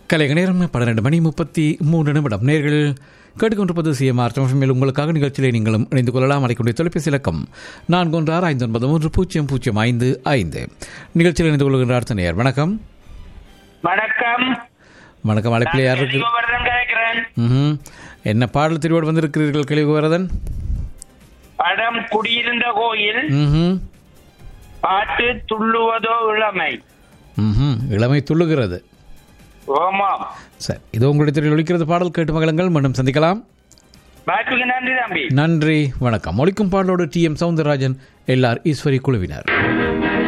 கலைக நேரம் பன்னிரண்டு மணி முப்பத்தி மூன்று நிமிடம் நேர்கள் கேட்டுக்கொண்டிருப்பது சிஎம்ஆர் தமிழ் உங்களுக்காக நிகழ்ச்சியிலே நீங்களும் இணைந்து கொள்ளலாம் அழைக்கக்கூடிய தொலைபேசி இலக்கம் நான்கு ஒன்று ஆறு ஐந்து ஒன்பது மூன்று பூஜ்ஜியம் பூஜ்ஜியம் ஐந்து ஐந்து நிகழ்ச்சியில் இணைந்து கொள்கின்ற அடுத்த நேயர் வணக்கம் வணக்கம் வணக்கம் அழைப்பில் யார் இருக்கு சிவவர்தன் கேட்கிறேன் ம்ஹும். என்ன பாடல் திருவோடு வந்திருக்கிறீர்கள் கேள்விவரதன் படம் குடியிருந்த கோயில் ம் பாட்டு துள்ளுவதோ இளமை ம் இளமை துள்ளுகிறது ஓமாம் சரி இதோ உங்களுடைய திரையில் ஒழிக்கிறது பாடல் கேட்டு மகளங்கள் மீண்டும் சந்திக்கலாம் பாட்டுக்கு நன்றி தம்பி நன்றி வணக்கம் ஒழிக்கும் பாடலோடு T M Soundararajan LR Eswari குழுவினர்